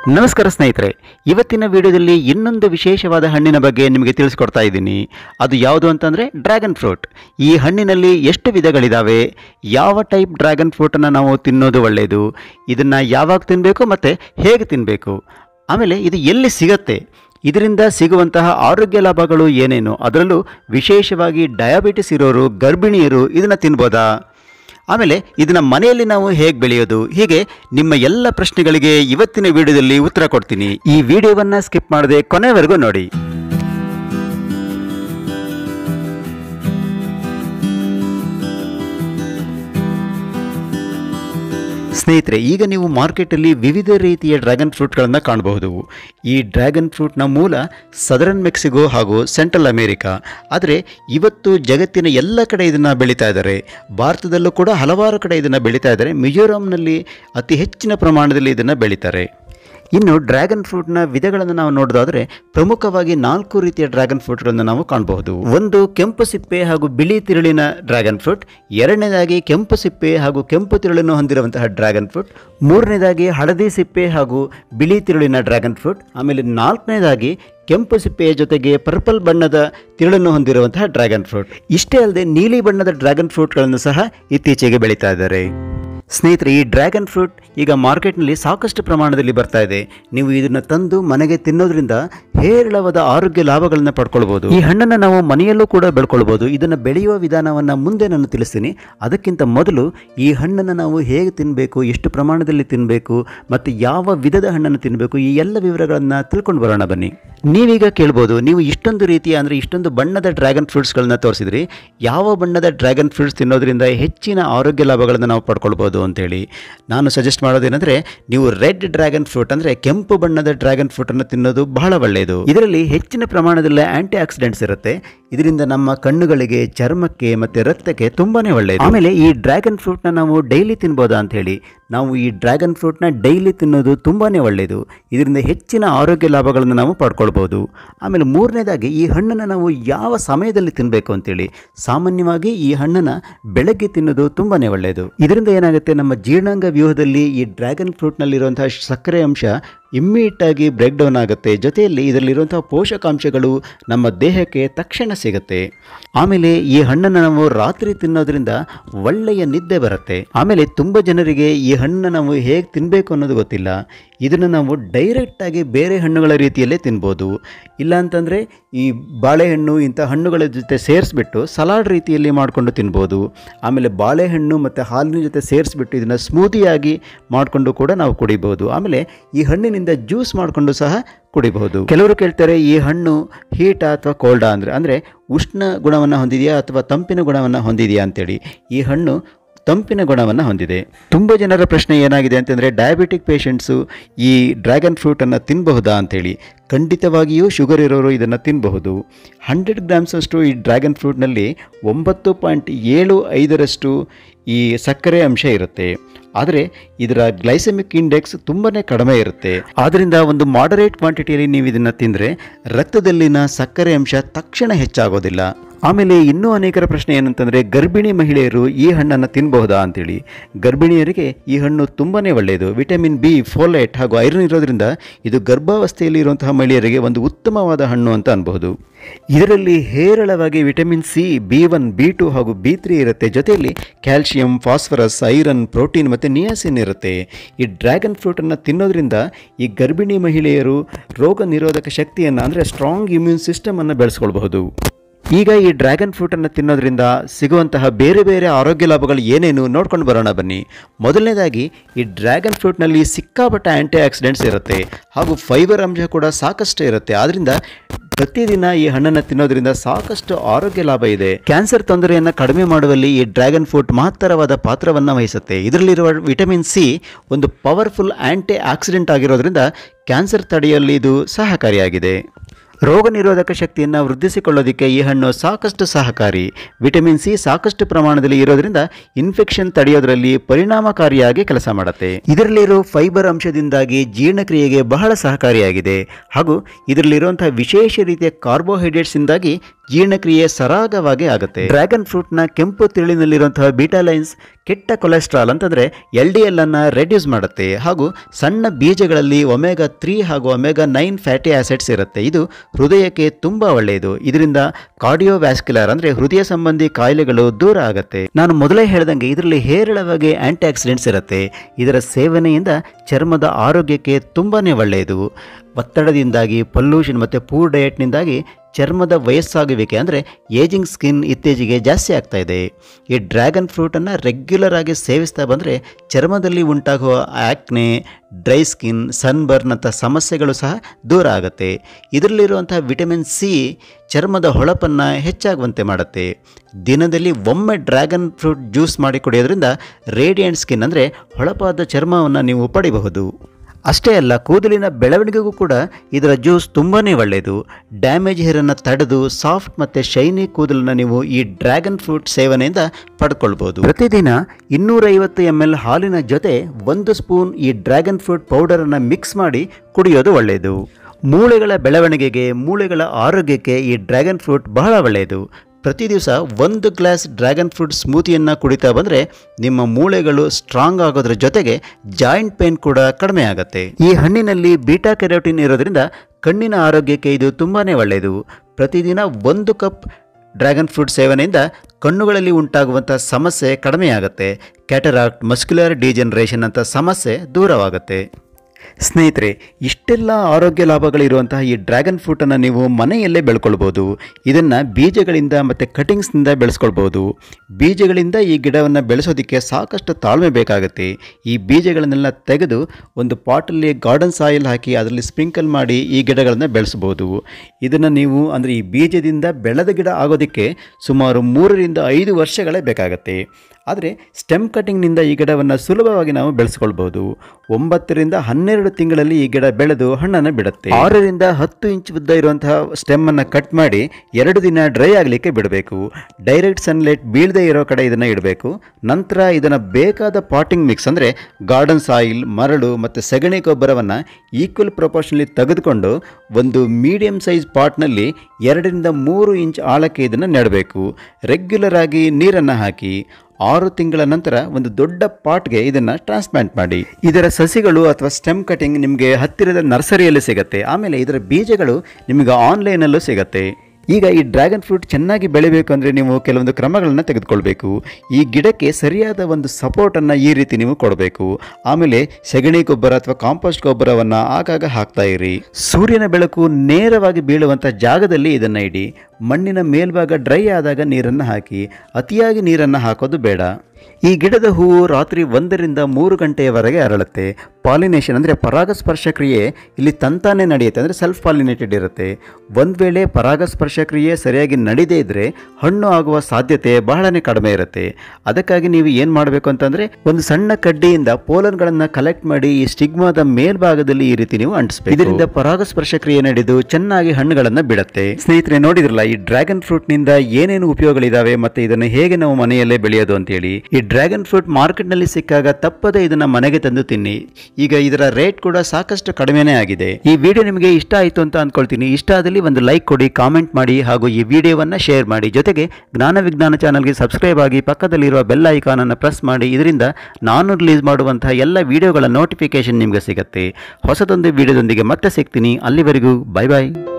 ನಮಸ್ಕಾರ ಸ್ನೇಹಿತರೆ ಇವತ್ತಿನ ವಿಡಿಯೋದಲ್ಲಿ ಇನ್ನೊಂದು ವಿಶೇಷವಾದ ಹಣ್ಣಿನ ಬಗ್ಗೆ ನಿಮಗೆ ತಿಳಿಸ್ಕೊಡ್ತಾ ಇದ್ದೀನಿ ಅದು ಯಾವುದು ಅಂತಂದರೆ ಡ್ರ್ಯಾಗನ್ ಫ್ರೂಟ್ ಈ ಹಣ್ಣಿನಲ್ಲಿ ಎಷ್ಟು ವಿಧಗಳಿದ್ದಾವೆ ಯಾವ ಟೈಪ್ ಡ್ರ್ಯಾಗನ್ ಫ್ರೂಟನ್ನು ನಾವು ತಿನ್ನೋದು ಒಳ್ಳೆಯದು ಇದನ್ನು ಯಾವಾಗ ತಿನ್ನಬೇಕು ಮತ್ತು ಹೇಗೆ ತಿನ್ನಬೇಕು ಆಮೇಲೆ ಇದು ಎಲ್ಲಿ ಸಿಗತ್ತೆ ಇದರಿಂದ ಸಿಗುವಂತಹ ಆರೋಗ್ಯ ಲಾಭಗಳು ಏನೇನು ಅದರಲ್ಲೂ ವಿಶೇಷವಾಗಿ ಡಯಾಬಿಟಿಸ್ ಇರೋರು ಗರ್ಭಿಣಿಯರು ಇದನ್ನು ತಿನ್ಬೋದಾ ಆಮೇಲೆ ಇದನ್ನ ಮನೆಯಲ್ಲಿ ನಾವು ಹೇಗೆ ಬೆಳೆಯೋದು ಹೀಗೆ ನಿಮ್ಮ ಎಲ್ಲ ಪ್ರಶ್ನೆಗಳಿಗೆ ಇವತ್ತಿನ ವಿಡಿಯೋದಲ್ಲಿ ಉತ್ತರ ಕೊಡ್ತೀನಿ ಈ ವಿಡಿಯೋವನ್ನ ಸ್ಕಿಪ್ ಮಾಡದೆ ಕೊನೆವರೆಗೂ ನೋಡಿ ಸ್ನೇಹಿತರೆ ಈಗ ನೀವು ಮಾರ್ಕೆಟಲ್ಲಿ ವಿವಿಧ ರೀತಿಯ ಡ್ರ್ಯಾಗನ್ ಫ್ರೂಟ್ಗಳನ್ನು ಕಾಣಬಹುದು ಈ ಡ್ರ್ಯಾಗನ್ ಫ್ರೂಟ್ನ ಮೂಲ ಸದರನ್ ಮೆಕ್ಸಿಕೋ ಹಾಗೂ ಸೆಂಟ್ರಲ್ ಅಮೇರಿಕಾ ಆದರೆ ಇವತ್ತು ಜಗತ್ತಿನ ಎಲ್ಲ ಕಡೆ ಇದನ್ನು ಬೆಳೀತಾ ಇದ್ದಾರೆ ಭಾರತದಲ್ಲೂ ಕೂಡ ಹಲವಾರು ಕಡೆ ಇದನ್ನು ಬೆಳೀತಾ ಇದ್ದಾರೆ ಮಿಜೋರಾಂನಲ್ಲಿ ಅತಿ ಹೆಚ್ಚಿನ ಪ್ರಮಾಣದಲ್ಲಿ ಇದನ್ನು ಬೆಳೀತಾರೆ ಇನ್ನು ಡ್ರ್ಯಾಗನ್ ಫ್ರೂಟ್ನ ವಿಧಗಳನ್ನು ನಾವು ನೋಡೋದಾದರೆ ಪ್ರಮುಖವಾಗಿ ನಾಲ್ಕು ರೀತಿಯ ಡ್ರ್ಯಾಗನ್ ಫ್ರೂಟ್ಗಳನ್ನು ನಾವು ಕಾಣಬಹುದು ಒಂದು ಕೆಂಪು ಸಿಪ್ಪೆ ಹಾಗೂ ಬಿಳಿ ತಿರುಳಿನ ಡ್ರ್ಯಾಗನ್ ಫ್ರೂಟ್ ಎರಡನೇದಾಗಿ ಕೆಂಪು ಸಿಪ್ಪೆ ಹಾಗೂ ಕೆಂಪು ತಿರುಳನ್ನು ಹೊಂದಿರುವಂತಹ ಡ್ರ್ಯಾಗನ್ ಫ್ರೂಟ್ ಮೂರನೇದಾಗಿ ಹಳದಿ ಸಿಪ್ಪೆ ಹಾಗೂ ಬಿಳಿ ತಿರುಳಿನ ಡ್ರ್ಯಾಗನ್ ಫ್ರೂಟ್ ಆಮೇಲೆ ನಾಲ್ಕನೇದಾಗಿ ಕೆಂಪು ಸಿಪ್ಪೆಯ ಜೊತೆಗೆ ಪರ್ಪಲ್ ಬಣ್ಣದ ತಿರುಳನ್ನು ಹೊಂದಿರುವಂತಹ ಡ್ರ್ಯಾಗನ್ ಫ್ರೂಟ್ ಇಷ್ಟೇ ಅಲ್ಲದೆ ನೀಲಿ ಬಣ್ಣದ ಡ್ರ್ಯಾಗನ್ ಫ್ರೂಟ್ಗಳನ್ನು ಸಹ ಇತ್ತೀಚೆಗೆ ಬೆಳೀತಾ ಇದ್ದಾರೆ ಸ್ನೇಹಿತರೆ ಈ ಡ್ರ್ಯಾಗನ್ ಫ್ರೂಟ್ ಈಗ ಮಾರ್ಕೆಟ್ನಲ್ಲಿ ಸಾಕಷ್ಟು ಪ್ರಮಾಣದಲ್ಲಿ ಬರ್ತಾ ಇದೆ ನೀವು ಇದನ್ನು ತಂದು ಮನೆಗೆ ತಿನ್ನೋದ್ರಿಂದ ಹೇರಳವಾದ ಆರೋಗ್ಯ ಲಾಭಗಳನ್ನು ಪಡ್ಕೊಳ್ಬೋದು ಈ ಹಣ್ಣನ್ನು ನಾವು ಮನೆಯಲ್ಲೂ ಕೂಡ ಬೆಳ್ಕೊಳ್ಬೋದು ಇದನ್ನು ಬೆಳೆಯುವ ವಿಧಾನವನ್ನು ಮುಂದೆ ನಾನು ತಿಳಿಸ್ತೀನಿ ಅದಕ್ಕಿಂತ ಮೊದಲು ಈ ಹಣ್ಣನ್ನು ನಾವು ಹೇಗೆ ತಿನ್ನಬೇಕು ಎಷ್ಟು ಪ್ರಮಾಣದಲ್ಲಿ ತಿನ್ನಬೇಕು ಮತ್ತು ಯಾವ ವಿಧದ ಹಣ್ಣನ್ನು ತಿನ್ನಬೇಕು ಈ ಎಲ್ಲ ವಿವರಗಳನ್ನು ತಿಳ್ಕೊಂಡು ಬರೋಣ ಬನ್ನಿ ನೀವೀಗ ಕೇಳ್ಬೋದು ನೀವು ಇಷ್ಟೊಂದು ರೀತಿಯ ಅಂದರೆ ಇಷ್ಟೊಂದು ಬಣ್ಣದ ಡ್ರ್ಯಾಗನ್ ಫ್ರೂಟ್ಸ್ಗಳನ್ನ ತೋರಿಸಿದ್ರಿ ಯಾವ ಬಣ್ಣದ ಡ್ರ್ಯಾಗನ್ ಫ್ರೂಟ್ಸ್ ತಿನ್ನೋದ್ರಿಂದ ಹೆಚ್ಚಿನ ಆರೋಗ್ಯ ಲಾಭಗಳನ್ನು ನಾವು ಪಡ್ಕೊಳ್ಬೋದು ಅಂತೇಳಿ ನಾನು ಸಜೆಸ್ಟ್ ಮಾಡೋದೇನೆಂದರೆ ನೀವು ರೆಡ್ ಡ್ರ್ಯಾಗನ್ ಫ್ರೂಟ್ ಅಂದರೆ ಕೆಂಪು ಬಣ್ಣದ ಡ್ರ್ಯಾಗನ್ ಫ್ರೂಟನ್ನು ತಿನ್ನೋದು ಬಹಳ ಒಳ್ಳೆಯದು ಇದರಲ್ಲಿ ಹೆಚ್ಚಿನ ಪ್ರಮಾಣದಲ್ಲಿ ಆಂಟಿ ಆಕ್ಸಿಡೆಂಟ್ಸ್ ಇರುತ್ತೆ ಇದರಿಂದ ನಮ್ಮ ಕಣ್ಣುಗಳಿಗೆ ಚರ್ಮಕ್ಕೆ ಮತ್ತು ರಕ್ತಕ್ಕೆ ತುಂಬಾನೇ ಒಳ್ಳೆಯದು ಆಮೇಲೆ ಈ ಡ್ರ್ಯಾಗನ್ ಫ್ರೂಟ್ನ ನಾವು ಡೈಲಿ ತಿನ್ಬೋದಾ ಅಂತ ಹೇಳಿ ನಾವು ಈ ಡ್ರ್ಯಾಗನ್ ಫ್ರೂಟ್ನ ಡೈಲಿ ತಿನ್ನೋದು ತುಂಬಾನೇ ಒಳ್ಳೆಯದು ಇದರಿಂದ ಹೆಚ್ಚಿನ ಆರೋಗ್ಯ ಲಾಭಗಳನ್ನು ನಾವು ಪಡ್ಕೊಳ್ಬೋದು ಆಮೇಲೆ ಮೂರನೇದಾಗಿ ಈ ಹಣ್ಣನ್ನು ನಾವು ಯಾವ ಸಮಯದಲ್ಲಿ ತಿನ್ನಬೇಕು ಅಂತೇಳಿ ಸಾಮಾನ್ಯವಾಗಿ ಈ ಹಣ್ಣನ್ನು ಬೆಳಗ್ಗೆ ತಿನ್ನೋದು ತುಂಬಾನೇ ಒಳ್ಳೆಯದು ಇದರಿಂದ ಏನಾಗುತ್ತೆ ನಮ್ಮ ಜೀರ್ಣಾಂಗ ವ್ಯೂಹದಲ್ಲಿ ಈ ಡ್ರ್ಯಾಗನ್ ಫ್ರೂಟ್ನಲ್ಲಿರುವಂತಹ ಸಕ್ಕರೆ ಅಂಶ ಇಮ್ಮಿಡಿಯೇಟ್ ಆಗಿ ಬ್ರೇಕ್ ಡೌನ್ ಆಗುತ್ತೆ ಜೊತೆಯಲ್ಲಿ ಇದರಲ್ಲಿರುವಂತಹ ಪೋಷಕಾಂಶಗಳು ನಮ್ಮ ದೇಹಕ್ಕೆ ತಕ್ಷಣ ಸಿಗುತ್ತೆ ಆಮೇಲೆ ಈ ಹಣ್ಣನ್ನು ನಾವು ರಾತ್ರಿ ತಿನ್ನೋದ್ರಿಂದ ಒಳ್ಳೆಯ ನಿದ್ದೆ ಬರುತ್ತೆ ಆಮೇಲೆ ತುಂಬ ಜನರಿಗೆ ಈ ಹಣ್ಣನ್ನು ನಾವು ಹೇಗೆ ತಿನ್ನಬೇಕು ಅನ್ನೋದು ಗೊತ್ತಿಲ್ಲ ಇದನ್ನು ನಾವು ಡೈರೆಕ್ಟಾಗಿ ಬೇರೆ ಹಣ್ಣುಗಳ ರೀತಿಯಲ್ಲೇ ತಿನ್ಬೋದು ಇಲ್ಲ ಅಂತಂದರೆ ಈ ಬಾಳೆಹಣ್ಣು ಇಂಥ ಹಣ್ಣುಗಳ ಜೊತೆ ಸೇರಿಸ್ಬಿಟ್ಟು ಸಲಾಡ್ ರೀತಿಯಲ್ಲಿ ಮಾಡಿಕೊಂಡು ತಿನ್ಬೋದು ಆಮೇಲೆ ಬಾಳೆಹಣ್ಣು ಮತ್ತು ಹಾಲಿನ ಜೊತೆ ಸೇರಿಸ್ಬಿಟ್ಟು ಇದನ್ನು ಸ್ಮೂದಿಯಾಗಿ ಮಾಡಿಕೊಂಡು ಕೂಡ ನಾವು ಕುಡಿಬೋದು ಆಮೇಲೆ ಈ ಹಣ್ಣಿನಿಂದ ಜ್ಯೂಸ್ ಮಾಡಿಕೊಂಡು ಸಹ ಕುಡಿಬಹುದು ಕೆಲವರು ಕೇಳ್ತಾರೆ ಈ ಹಣ್ಣು ಹೀಟಾ ಅಥವಾ ಕೋಲ್ಡಾ ಅಂದರೆ ಅಂದರೆ ಉಷ್ಣ ಗುಣವನ್ನು ಹೊಂದಿದೆಯಾ ಅಥವಾ ತಂಪಿನ ಗುಣವನ್ನು ಹೊಂದಿದೆಯಾ ಅಂತೇಳಿ ಈ ಹಣ್ಣು ತಂಪಿನ ಗುಣವನ್ನು ಹೊಂದಿದೆ ತುಂಬ ಜನರ ಪ್ರಶ್ನೆ ಏನಾಗಿದೆ ಅಂತಂದರೆ ಡಯಾಬಿಟಿಕ್ ಪೇಷಂಟ್ಸು ಈ ಡ್ರ್ಯಾಗನ್ ಫ್ರೂಟನ್ನು ತಿನ್ನಬಹುದಾ ಅಂಥೇಳಿ ಖಂಡಿತವಾಗಿಯೂ ಶುಗರ್ ಇರೋರು ಇದನ್ನು ತಿನ್ನಬಹುದು ಹಂಡ್ರೆಡ್ ಗ್ರಾಮ್ಸಷ್ಟು ಈ ಡ್ರ್ಯಾಗನ್ ಫ್ರೂಟ್ನಲ್ಲಿ ಒಂಬತ್ತು ಪಾಯಿಂಟ್ ಏಳು ಐದರಷ್ಟು ಈ ಸಕ್ಕರೆ ಅಂಶ ಇರುತ್ತೆ ಆದರೆ ಇದರ ಗ್ಲೈಸೆಮಿಕ್ ಇಂಡೆಕ್ಸ್ ತುಂಬಾ ಕಡಿಮೆ ಇರುತ್ತೆ ಆದ್ದರಿಂದ ಒಂದು ಮಾಡರೇಟ್ ಕ್ವಾಂಟಿಟಿಯಲ್ಲಿ ನೀವು ಇದನ್ನು ತಿಂದರೆ ರಕ್ತದಲ್ಲಿನ ಸಕ್ಕರೆ ಅಂಶ ತಕ್ಷಣ ಹೆಚ್ಚಾಗೋದಿಲ್ಲ ಆಮೇಲೆ ಇನ್ನೂ ಅನೇಕರ ಪ್ರಶ್ನೆ ಏನಂತಂದರೆ ಗರ್ಭಿಣಿ ಮಹಿಳೆಯರು ಈ ಹಣ್ಣನ್ನು ತಿನ್ನಬಹುದಾ ಅಂತೇಳಿ ಗರ್ಭಿಣಿಯರಿಗೆ ಈ ಹಣ್ಣು ತುಂಬಾ ಒಳ್ಳೆಯದು ವಿಟಮಿನ್ ಬಿ ಫೋಲೇಟ್ ಹಾಗೂ ಐರನ್ ಇರೋದ್ರಿಂದ ಇದು ಗರ್ಭಾವಸ್ಥೆಯಲ್ಲಿ ಇರುವಂತಹ ಮಹಿಳೆಯರಿಗೆ ಒಂದು ಉತ್ತಮವಾದ ಹಣ್ಣು ಅಂತ ಅನ್ಬಹುದು ಇದರಲ್ಲಿ ಹೇರಳವಾಗಿ vitamin C B one B two ಹಾಗೂ ಬಿ ತ್ರೀ ಇರುತ್ತೆ ಜೊತೆಯಲ್ಲಿ ಕ್ಯಾಲ್ಶಿಯಂ ಫಾಸ್ಫರಸ್ ಐರನ್ ಪ್ರೋಟೀನ್ ಮತ್ತು ನಿಯಾಸಿನ್ ಇರುತ್ತೆ ಈ ಡ್ರ್ಯಾಗನ್ ಫ್ರೂಟನ್ನು ತಿನ್ನೋದ್ರಿಂದ ಈ ಗರ್ಭಿಣಿ ಮಹಿಳೆಯರು ರೋಗ ನಿರೋಧಕ ಶಕ್ತಿಯನ್ನು ಅಂದರೆ ಸ್ಟ್ರಾಂಗ್ ಇಮ್ಯೂನ್ ಸಿಸ್ಟಮನ್ನು ಬೆಳೆಸ್ಕೊಳ್ಬಹುದು ಈಗ ಈ ಡ್ರ್ಯಾಗನ್ ಫ್ರೂಟನ್ನು ತಿನ್ನೋದ್ರಿಂದ ಸಿಗುವಂತಹ ಬೇರೆ ಬೇರೆ ಆರೋಗ್ಯ ಲಾಭಗಳು ಏನೇನು ನೋಡ್ಕೊಂಡು ಬರೋಣ ಬನ್ನಿ ಮೊದಲನೇದಾಗಿ ಈ ಡ್ರ್ಯಾಗನ್ ಫ್ರೂಟ್ನಲ್ಲಿ ಸಿಕ್ಕಾಪಟ್ಟ ಆ್ಯಂಟಿ ಆಕ್ಸಿಡೆಂಟ್ಸ್ ಇರುತ್ತೆ ಹಾಗೂ ಫೈಬರ್ ಅಂಶ ಕೂಡ ಸಾಕಷ್ಟು ಇರುತ್ತೆ ಆದ್ದರಿಂದ ಪ್ರತಿದಿನ ಈ ಹಣ್ಣನ್ನು ತಿನ್ನೋದ್ರಿಂದ ಸಾಕಷ್ಟು ಆರೋಗ್ಯ ಲಾಭ ಇದೆ ಕ್ಯಾನ್ಸರ್ ತೊಂದರೆಯನ್ನು ಕಡಿಮೆ ಮಾಡುವಲ್ಲಿ ಈ ಡ್ರ್ಯಾಗನ್ ಫ್ರೂಟ್ ಮಹತ್ತರವಾದ ಪಾತ್ರವನ್ನು ವಹಿಸುತ್ತೆ ಇದರಲ್ಲಿರುವ ವಿಟಮಿನ್ ಸಿ ಒಂದು ಪವರ್ಫುಲ್ ಆಂಟಿ ಆಕ್ಸಿಡೆಂಟ್ ಆಗಿರೋದ್ರಿಂದ ಕ್ಯಾನ್ಸರ್ ತಡೆಯಲ್ಲಿ ಇದು ಸಹಕಾರಿಯಾಗಿದೆ ರೋಗ ನಿರೋಧಕ ಶಕ್ತಿಯನ್ನು ವೃದ್ಧಿಸಿಕೊಳ್ಳೋದಕ್ಕೆ ಈ ಹಣ್ಣು ಸಾಕಷ್ಟು ಸಹಕಾರಿ ವಿಟಮಿನ್ ಸಿ ಸಾಕಷ್ಟು ಪ್ರಮಾಣದಲ್ಲಿ ಇರೋದ್ರಿಂದ ಇನ್ಫೆಕ್ಷನ್ ತಡೆಯೋದ್ರಲ್ಲಿ ಪರಿಣಾಮಕಾರಿಯಾಗಿ ಕೆಲಸ ಮಾಡುತ್ತೆ ಇದರಲ್ಲಿರೋ ಫೈಬರ್ ಅಂಶದಿಂದಾಗಿ ಜೀರ್ಣಕ್ರಿಯೆಗೆ ಬಹಳ ಸಹಕಾರಿಯಾಗಿದೆ ಹಾಗೂ ಇದರಲ್ಲಿರುವಂತಹ ವಿಶೇಷ ರೀತಿಯ ಕಾರ್ಬೋಹೈಡ್ರೇಟ್ಸ್ ಇಂದಾಗಿ ಜೀರ್ಣಕ್ರಿಯೆ ಸರಾಗವಾಗಿ ಆಗುತ್ತೆ ಡ್ರ್ಯಾಗನ್ ಫ್ರೂಟ್ನ ಕೆಂಪು ತಿಳಿನಲ್ಲಿರುವಂತಹ ಬೀಟಾಲೈನ್ಸ್ ಕೆಟ್ಟ ಕೊಲೆಸ್ಟ್ರಾಲ್ ಅಂತಂದರೆ ಎಲ್ ಡಿ ಎಲ್ ಅನ್ನು ರೆಡ್ಯೂಸ್ ಮಾಡುತ್ತೆ ಹಾಗೂ ಸಣ್ಣ ಬೀಜಗಳಲ್ಲಿ ಒಮೆಗಾ ತ್ರೀ ಹಾಗೂ ಒಮೆಗಾ ನೈನ್ ಫ್ಯಾಟಿ ಆಸಿಡ್ಸ್ ಇರುತ್ತೆ ಇದು ಹೃದಯಕ್ಕೆ ತುಂಬ ಒಳ್ಳೆಯದು ಇದರಿಂದ ಕಾರ್ಡಿಯೋವ್ಯಾಸ್ಕ್ಯುಲರ್ ಅಂದರೆ ಹೃದಯ ಸಂಬಂಧಿ ಕಾಯಿಲೆಗಳು ದೂರ ಆಗುತ್ತೆ ನಾನು ಮೊದಲೇ ಹೇಳ್ದಂಗೆ ಇದರಲ್ಲಿ ಹೇರಳವಾಗಿ ಆಂಟಿ ಆಕ್ಸಿಡೆಂಟ್ಸ್ ಇರುತ್ತೆ ಇದರ ಸೇವನೆಯಿಂದ ಚರ್ಮದ ಆರೋಗ್ಯಕ್ಕೆ ತುಂಬಾ ಒಳ್ಳೆಯದು ಒತ್ತಡದಿಂದಾಗಿ ಪೊಲ್ಯೂಷನ್ ಮತ್ತು ಪೂರ್ ಡಯಟ್ನಿಂದಾಗಿ ಚರ್ಮದ ವಯಸ್ಸಾಗುವಿಕೆ ಅಂದರೆ ಏಜಿಂಗ್ ಸ್ಕಿನ್ ಇತ್ತೀಚೆಗೆ ಜಾಸ್ತಿ ಆಗ್ತಾ ಇದೆ ಈ ಡ್ರ್ಯಾಗನ್ ಫ್ರೂಟನ್ನು ರೆಗ್ಯುಲರ್ ಆಗಿ ಸೇವಿಸ್ತಾ ಬಂದರೆ ಚರ್ಮದಲ್ಲಿ ಉಂಟಾಗುವ ಆ್ಯಕ್ನೆ ಡ್ರೈ ಸ್ಕಿನ್ ಸನ್ಬರ್ನ್ ಅಂತ ಸಮಸ್ಯೆಗಳು ಸಹ ದೂರ ಆಗುತ್ತೆ ಇದರಲ್ಲಿರುವಂಥ ವಿಟಮಿನ್ ಸಿ ಚರ್ಮದ ಹೊಳಪನ್ನು ಹೆಚ್ಚಾಗುವಂತೆ ಮಾಡುತ್ತೆ ದಿನದಲ್ಲಿ ಒಮ್ಮೆ ಡ್ರ್ಯಾಗನ್ ಫ್ರೂಟ್ ಜ್ಯೂಸ್ ಮಾಡಿ ಕುಡಿಯೋದ್ರಿಂದ ರೇಡಿಯಂಟ್ ಸ್ಕಿನ್ ಅಂದರೆ ಹೊಳಪಾದ ಚರ್ಮವನ್ನು ನೀವು ಪಡಿಬಹುದು ಅಷ್ಟೇ ಅಲ್ಲ ಕೂದಲಿನ ಬೆಳವಣಿಗೆಗೂ ಕೂಡ ಇದರ ಜ್ಯೂಸ್ ತುಂಬಾ ಒಳ್ಳೆಯದು ಡ್ಯಾಮೇಜ್ ಹೇರನ್ನು ತಡೆದು ಸಾಫ್ಟ್ ಮತ್ತು ಶೈನಿ ಕೂದಲನ್ನು ನೀವು ಈ ಡ್ರ್ಯಾಗನ್ ಫ್ರೂಟ್ ಸೇವನೆಯಿಂದ ಪಡ್ಕೊಳ್ಬೋದು ಪ್ರತಿದಿನ ಇನ್ನೂರೈವತ್ತು ಎಮ್ ಎಲ್ ಹಾಲಿನ ಜೊತೆ ಒಂದು ಸ್ಪೂನ್ ಈ ಡ್ರ್ಯಾಗನ್ ಫ್ರೂಟ್ ಪೌಡರನ್ನು ಮಿಕ್ಸ್ ಮಾಡಿ ಕುಡಿಯೋದು ಒಳ್ಳೆಯದು ಮೂಳೆಗಳ ಬೆಳವಣಿಗೆಗೆ ಮೂಳೆಗಳ ಆರೋಗ್ಯಕ್ಕೆ ಈ ಡ್ರ್ಯಾಗನ್ ಫ್ರೂಟ್ ಬಹಳ ಒಳ್ಳೆಯದು ಪ್ರತಿ ದಿವಸ ಒಂದು ಗ್ಲಾಸ್ ಡ್ರ್ಯಾಗನ್ ಫ್ರೂಟ್ ಸ್ಮೂತಿಯನ್ನು ಕುಡಿತಾ ಬಂದರೆ ನಿಮ್ಮ ಮೂಳೆಗಳು ಸ್ಟ್ರಾಂಗ್ ಆಗೋದ್ರ ಜೊತೆಗೆ ಜಾಯಿಂಟ್ ಪೇನ್ ಕೂಡ ಕಡಿಮೆ ಆಗುತ್ತೆ ಈ ಹಣ್ಣಿನಲ್ಲಿ ಬೀಟಾ ಕೆರೋಟಿನ್ ಇರೋದ್ರಿಂದ ಕಣ್ಣಿನ ಆರೋಗ್ಯಕ್ಕೆ ಇದು ತುಂಬಾ ಒಳ್ಳೆಯದು ಪ್ರತಿದಿನ ಒಂದು ಕಪ್ ಡ್ರ್ಯಾಗನ್ ಫ್ರೂಟ್ ಸೇವನೆಯಿಂದ ಕಣ್ಣುಗಳಲ್ಲಿ ಉಂಟಾಗುವಂಥ ಸಮಸ್ಯೆ ಕಡಿಮೆಯಾಗುತ್ತೆ ಕ್ಯಾಟರಾಕ್ಟ್ ಮಸ್ಕ್ಯುಲರ್ ಡಿಜನರೇಷನ್ ಅಂತ ಸಮಸ್ಯೆ ದೂರವಾಗುತ್ತೆ ಸ್ನೇಹಿತರೆ ಇಷ್ಟೆಲ್ಲ ಆರೋಗ್ಯ ಲಾಭಗಳಿರುವಂತಹ ಈ ಡ್ರ್ಯಾಗನ್ ಫ್ರೂಟನ್ನು ನೀವು ಮನೆಯಲ್ಲೇ ಬೆಳ್ಕೊಳ್ಬೋದು ಇದನ್ನು ಬೀಜಗಳಿಂದ ಮತ್ತು ಕಟಿಂಗ್ಸ್ನಿಂದ ಬೆಳೆಸ್ಕೊಳ್ಬೋದು ಬೀಜಗಳಿಂದ ಈ ಗಿಡವನ್ನು ಬೆಳೆಸೋದಕ್ಕೆ ಸಾಕಷ್ಟು ತಾಳ್ಮೆ ಬೇಕಾಗುತ್ತೆ ಈ ಬೀಜಗಳನ್ನೆಲ್ಲ ತೆಗೆದು ಒಂದು ಪಾಟಲ್ಲಿ ಗಾರ್ಡನ್ ಸಾಯಿಲ್ ಹಾಕಿ ಅದರಲ್ಲಿ ಸ್ಪ್ರಿಂಕಲ್ ಮಾಡಿ ಈ ಗಿಡಗಳನ್ನು ಬೆಳೆಸ್ಬೋದು ಇದನ್ನು ನೀವು ಅಂದರೆ ಈ ಬೀಜದಿಂದ ಬೆಳೆದ ಗಿಡ ಆಗೋದಕ್ಕೆ ಸುಮಾರು ಮೂರರಿಂದ ಐದು ವರ್ಷಗಳೇ ಬೇಕಾಗತ್ತೆ ಆದರೆ ಸ್ಟೆಮ್ ಕಟಿಂಗ್ನಿಂದ ಈ ಗಿಡವನ್ನು ಸುಲಭವಾಗಿ ನಾವು ಬೆಳೆಸ್ಕೊಳ್ಬೋದು ಒಂಬತ್ತರಿಂದ ಹನ್ನೆರಡು ತಿಂಗಳಲ್ಲಿ ಈ ಗಿಡ ಬೆಳೆದು ಹಣ್ಣನ್ನು ಬಿಡುತ್ತೆ ಆರರಿಂದ ಹತ್ತು ಇಂಚ್ ಉದ್ದ ಇರುವಂತಹ ಸ್ಟೆಮ್ಮನ್ನು ಕಟ್ ಮಾಡಿ ಎರಡು ದಿನ ಡ್ರೈ ಆಗಲಿಕ್ಕೆ ಬಿಡಬೇಕು ಡೈರೆಕ್ಟ್ ಸನ್ಲೈಟ್ ಬೀಳದೇ ಇರೋ ಕಡೆ ಇದನ್ನು ಇಡಬೇಕು ನಂತರ ಇದನ್ನು ಬೇಕಾದ ಪಾಟಿಂಗ್ ಮಿಕ್ಸ್ ಅಂದರೆ ಗಾರ್ಡನ್ ಸಾಯಿಲ್ ಮರಳು ಮತ್ತು ಸಗಣಿ ಗೊಬ್ಬರವನ್ನು ಈಕ್ವಲ್ ಪ್ರಪೋರ್ಷನಲ್ಲಿ ತೆಗೆದುಕೊಂಡು ಒಂದು ಮೀಡಿಯಂ ಸೈಜ್ ಪಾಟ್ನಲ್ಲಿ ಎರಡರಿಂದ ಮೂರು ಇಂಚ್ ಆಳಕ್ಕೆ ಇದನ್ನು ನೆಡಬೇಕು ರೆಗ್ಯುಲರ್ ಆಗಿ ನೀರನ್ನು ಹಾಕಿ ಆರು ತಿಂಗಳ ನಂತರ ಒಂದು ದೊಡ್ಡ ಪಾಟ್ಗೆ ಇದನ್ನು ಟ್ರಾನ್ಸ್ಪ್ಲಾಂಟ್ ಮಾಡಿ ಇದರ ಸಸಿಗಳು ಅಥವಾ ಸ್ಟೆಮ್ ಕಟಿಂಗ್ ನಿಮಗೆ ಹತ್ತಿರದ ನರ್ಸರಿಯಲ್ಲಿ ಸಿಗುತ್ತೆ ಆಮೇಲೆ ಇದರ ಬೀಜಗಳು ನಿಮಗೆ ಆನ್ಲೈನಲ್ಲೂ ಸಿಗುತ್ತೆ ಈಗ ಈ ಡ್ರ್ಯಾಗನ್ ಫ್ರೂಟ್ ಚೆನ್ನಾಗಿ ಬೆಳಿಬೇಕು ಅಂದರೆ ನೀವು ಕೆಲವೊಂದು ಕ್ರಮಗಳನ್ನು ತೆಗೆದುಕೊಳ್ಬೇಕು ಈ ಗಿಡಕ್ಕೆ ಸರಿಯಾದ ಒಂದು ಸಪೋರ್ಟನ್ನು ಈ ರೀತಿ ನೀವು ಕೊಡಬೇಕು ಆಮೇಲೆ ಸಗಣಿ ಗೊಬ್ಬರ ಅಥವಾ ಕಾಂಪೋಸ್ಟ್ ಗೊಬ್ಬರವನ್ನು ಆಗಾಗ ಹಾಕ್ತಾ ಇರಿ ಸೂರ್ಯನ ಬೆಳಕು ನೇರವಾಗಿ ಬೀಳುವಂಥ ಜಾಗದಲ್ಲಿ ಇದನ್ನು ಇಡಿ ಮಣ್ಣಿನ ಮೇಲ್ಭಾಗ ಡ್ರೈ ಆದಾಗ ನೀರನ್ನು ಹಾಕಿ ಅತಿಯಾಗಿ ನೀರನ್ನು ಹಾಕೋದು ಬೇಡ ಈ ಗಿಡದ ಹೂವು ರಾತ್ರಿ ಒಂದರಿಂದ ಮೂರು ಗಂಟೆಯವರೆಗೆ ಅರಳುತ್ತೆ ಪಾಲಿನೇಷನ್ ಅಂದರೆ ಪರಾಗಸ್ಪರ್ಶ ಕ್ರಿಯೆ ಇಲ್ಲಿ ತಂತಾನೆ ನಡೆಯುತ್ತೆ ಅಂದರೆ ಸೆಲ್ಫ್ ಪಾಲಿನೇಟೆಡ್ ಇರುತ್ತೆ ಒಂದು ವೇಳೆ ಪರಾಗಸ್ಪರ್ಶ ಕ್ರಿಯೆ ಸರಿಯಾಗಿ ನಡೀದೇ ಇದ್ದರೆ ಹಣ್ಣು ಆಗುವ ಸಾಧ್ಯತೆ ಬಹಳನೇ ಕಡಿಮೆ ಇರುತ್ತೆ ಅದಕ್ಕಾಗಿ ನೀವು ಏನು ಮಾಡಬೇಕು ಅಂತಂದರೆ ಒಂದು ಸಣ್ಣ ಕಡ್ಡಿಯಿಂದ ಪೋಲನ್ಗಳನ್ನು ಕಲೆಕ್ಟ್ ಮಾಡಿ ಈ ಸ್ಟಿಗ್ಮಾದ ಮೇಲ್ಭಾಗದಲ್ಲಿ ಈ ರೀತಿ ನೀವು ಅಂಟಿಸಬೇಕು ಇದರಿಂದ ಪರಾಗಸ್ಪರ್ಶ ಕ್ರಿಯೆ ನಡೆದು ಚೆನ್ನಾಗಿ ಹಣ್ಣುಗಳನ್ನು ಬಿಡುತ್ತೆ ಸ್ನೇಹಿತರೆ ನೋಡಿದ್ರಲ್ಲ ಈ ಡ್ರ್ಯಾಗನ್ ಫ್ರೂಟ್ನಿಂದ ಏನೇನು ಉಪಯೋಗಗಳಿದಾವೆ ಮತ್ತೆ ಇದನ್ನು ಹೇಗೆ ನಾವು ಮನೆಯಲ್ಲೇ ಬೆಳೆಯೋದು ಅಂತೇಳಿ ಈ ಡ್ರ್ಯಾಗನ್ ಫ್ರೂಟ್ ಮಾರ್ಕೆಟ್ನಲ್ಲಿ ಸಿಕ್ಕಾಗ ತಪ್ಪದೆ ಇದನ್ನ ಮನೆಗೆ ತಂದು ತಿನ್ನಿ ಈಗ ಇದರ ರೇಟ್ ಕೂಡ ಸಾಕಷ್ಟು ಕಡಿಮೆನೇ ಆಗಿದೆ ಈ ವಿಡಿಯೋ ನಿಮಗೆ ಇಷ್ಟ ಆಯಿತು ಅಂತ ಅಂದ್ಕೊಳ್ತೀನಿ ಇಷ್ಟ ಆದಲ್ಲಿ ಒಂದು ಲೈಕ್ ಕೊಡಿ ಕಾಮೆಂಟ್ ಮಾಡಿ ಹಾಗೂ ಈ ವಿಡಿಯೋವನ್ನ ಶೇರ್ ಮಾಡಿ ಜೊತೆಗೆ ಜ್ಞಾನ ವಿಜ್ಞಾನ ಚಾನಲ್ಗೆ ಸಬ್ಸ್ಕ್ರೈಬ್ ಆಗಿ ಪಕ್ಕದಲ್ಲಿರುವ ಬೆಲ್ ಐಕಾನ್ ಅನ್ನು ಪ್ರೆಸ್ ಮಾಡಿ ಇದರಿಂದ ನಾನು ರಿಲೀಸ್ ಮಾಡುವಂತಹ ಎಲ್ಲ ವಿಡಿಯೋಗಳ ನೋಟಿಫಿಕೇಶನ್ ನಿಮಗೆ ಸಿಗುತ್ತೆ ಹೊಸದೊಂದು ವಿಡಿಯೋದೊಂದಿಗೆ ಮತ್ತೆ ಸಿಗ್ತೀನಿ ಅಲ್ಲಿವರೆಗೂ ಬೈ ಬಾಯ್